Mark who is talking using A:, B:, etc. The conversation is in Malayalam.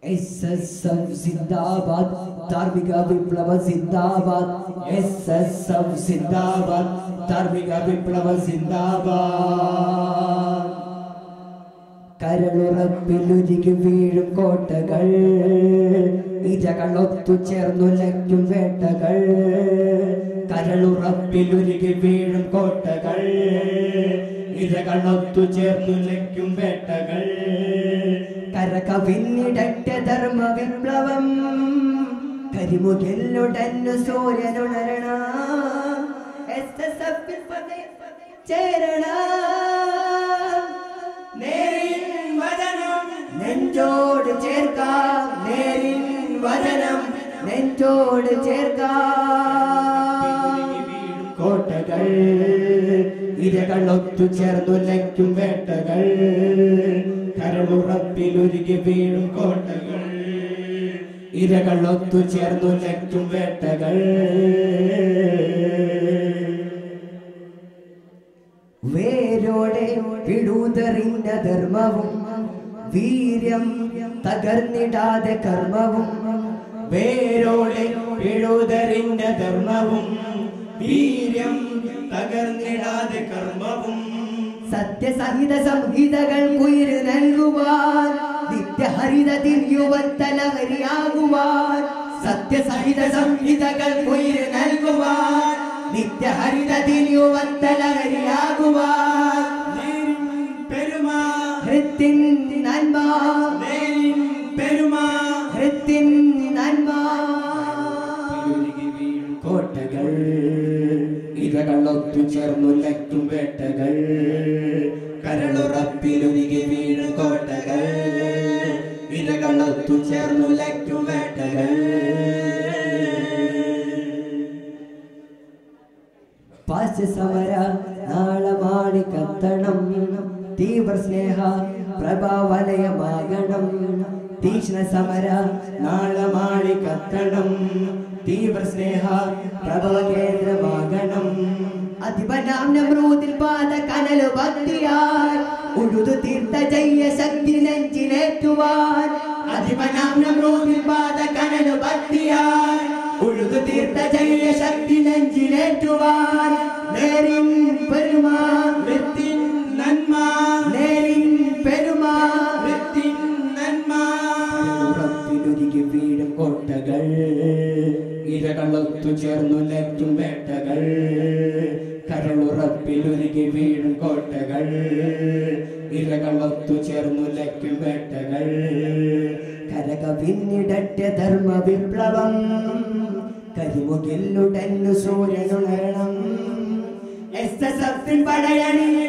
A: എസ് എസ് എഫ് സിന്ദാബാദ് ധാർമ്മിക വിപ്ലവ സിന്ദാബാദ് എസ് എസ് എഫ് സിന്ദാബാദ് ധാർമ്മിക വിപ്ലവ സിന്ദാബാദ് കരളുറപ്പിലുരുകി വീഴും കോട്ടകൾ ഇരകളൊത്തു ചേർന്നുലയ്ക്കും വേട്ടകൾ കരളുറപ്പിലുരുകി വീഴും കോട്ടകൾ ഇരകളൊത്തു ചേർന്നുലയ്ക്കും വേട്ടകൾ കരകവിന്നിടറ്റ ധർമ്മ വിപ്ലവം കരിമുകിലുടന്നു സൂര്യനുണരണ എസ് എസ് എഫിൽ ചേരണ നേരിൻ വചനം നെഞ്ചോട് ചേർക്കാം നേരിൻ വചനം നെഞ്ചോട് ചേർക്കാം കോട്ടകൾ ഇരകൾ ഒത്തു ചേർന്നുലയ്ക്കും വേട്ടകൾ കരളുറപ്പിലുരുകി വീഴും കോട്ടകൾ ഇരകൾ ഒത്തു ചേർന്നുലയ്ക്കും വേട്ടകൾ വേരോടെ പിടുതെറിഞ്ഞ ധർമ്മവും വീര്യം തകർന്നിടാതെ കർമ്മവും വേരോടെ പിഴുതെറിഞ്ഞ ധർമ്മവും വീര്യം തകർന്നിടാതെ കർമ്മവും സത്യസഹിത സംഹിതകൾ കുയിര് നൽകുവാൻ നിത്യഹരിത തിരിയുവത്തലഹരിയാകുവാൻ സത്യസഹിത സംഹിതകൾ കുയിര് നൽകുവാൻ നിത്യഹരിത തിരിയുവത്തലഹരിയാകുവാൻ പെരുമാ ഹൃത്തിൻ നന്മ പെരുമാ ഹൃത്തിൻ നന്മ കോട്ടകൾ ഇരകൾ ഒത്തു ചേർന്നുലയ്ക്കും വേട്ടകൾ കരളുറപ്പിലൊരുകി വീഴും കോട്ടകൾ ഇരകൾ ഒത്തു ചേർന്നുലയ്ക്കും വേട്ടകൾ പാശ്ചസമര നാളമാണി കത്തണം തീവ്ര സ്നേഹ പ്രഭാവലയമാകണം തീക്ഷ്ണ സമര നാളമാണി കത്തണം തീവ്ര സ്നേഹ പ്രഭവ കേന്ദ്രമാകണം അധിപനാം നമ്രൂതിൽ പാത കനലു ഭക്തിയാൽ ഉഴുതു തീർത്ത ജയ്യ ശക്തി നെഞ്ചിലേറ്റുവാൻ അധിപനാം നമ്രൂതിൽ പാത കനലു ഭക്തിയാൽ ഉഴുതു തീർത്ത ജയ്യ ശക്തി നെഞ്ചിലേറ്റുവാൻ നേരിൻ പെരുമാ വൃത്തിൻ നന്മ നേരിൻ പെരുമാ വൃത്തിൻ നന്മ ഉറപ്പിലൊരുകി വീഴും കോട്ടകൾ ഇരകളൊത്തു ചേർന്നുലയ്ക്കും വേട്ടകൾ കരളുറപ്പിലൊരുകി വീഴും കോട്ടകൾ ഇരകളൊത്തു ചേർന്നുലയ്ക്കും വേട്ടകൾ കരകവിന്നിടറ്റ ധർമ്മ വിപ്ലവം കരിമുകിലുടന്നു സൂര്യനുണരണം എസ് എസ് എഫിൻ പടയണിയ